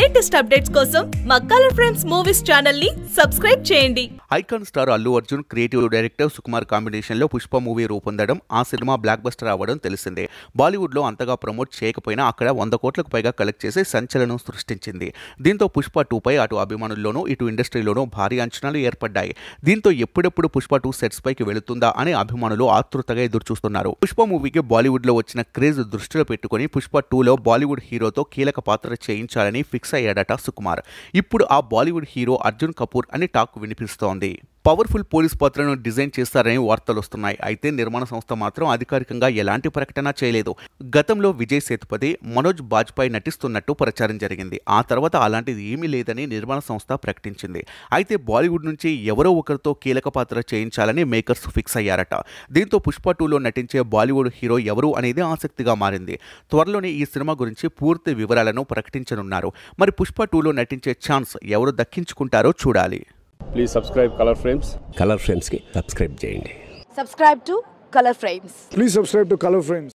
Latest updates కోసం మా colour frames movies channel ని సబ్స్క్రైబ్ చేయండి icon star Allu Arjun creative director Sukumar కాంబినేషన్లో పుష్ప మూవీ రూపొందడం ఆ సినిమా బ్లాక్ బస్టర్ అవ్వడం తెలిసిందే బాలీవుడ్లో అంతగా ప్రమోట్ చేయకపోయినా అక్కడ వంద కోట్లకు పైగా కలెక్ట్ చేసి సంచలనం సృష్టించింది దీంతో పుష్ప టూపై అటు అభిమానుల్లోనూ ఇటు ఇండస్ట్రీలోనూ భారీ అంచనాలు ఏర్పడ్డాయి దీంతో ఎప్పుడెప్పుడు పుష్ప టూ సెట్స్ పైకి వెళుతుందా అని అభిమానులు ఆతృతగా ఎదురుచూస్తున్నారు పుష్ప మూవీకి బాలీవుడ్లో వచ్చిన క్రేజ్ దృష్టిలో పెట్టుకుని పుష్ప టూలో బాలీవుడ్ హీరోతో కీలక పాత్ర చేయించాలని ఫిక్స్ అయ్యాడట సుకుమార్ ఇప్పుడు ఆ బాలీవుడ్ హీరో అర్జున్ కపూర్ అని టాక్ వినిపిస్తోంది పవర్ఫుల్ పోలీస్ పాత్రను డిజైన్ చేస్తారని వార్తలు వస్తున్నాయి అయితే నిర్మాణ సంస్థ మాత్రం అధికారికంగా ఎలాంటి ప్రకటన చేయలేదు గతంలో విజయ్ సేతుపతి మనోజ్ బాజ్పాయ్ నటిస్తున్నట్టు ప్రచారం జరిగింది ఆ తర్వాత అలాంటిది ఏమీ లేదని నిర్మాణ సంస్థ ప్రకటించింది అయితే బాలీవుడ్ నుంచి ఎవరో ఒకరితో కీలక పాత్ర చేయించాలని మేకర్స్ ఫిక్స్ అయ్యారట దీంతో పుష్ప టూలో నటించే బాలీవుడ్ హీరో ఎవరు అనేది ఆసక్తిగా మారింది త్వరలోనే ఈ సినిమా గురించి పూర్తి వివరాలను ప్రకటించనున్నారు మరి పుష్ప టూలో నటించే ఛాన్స్ ఎవరు దక్కించుకుంటారో చూడాలి please subscribe colour frames colour ఫ్రేమ్స్కి సబ్స్క్రైబ్ చేయండి subscribe to color frames Please subscribe to Color Frames.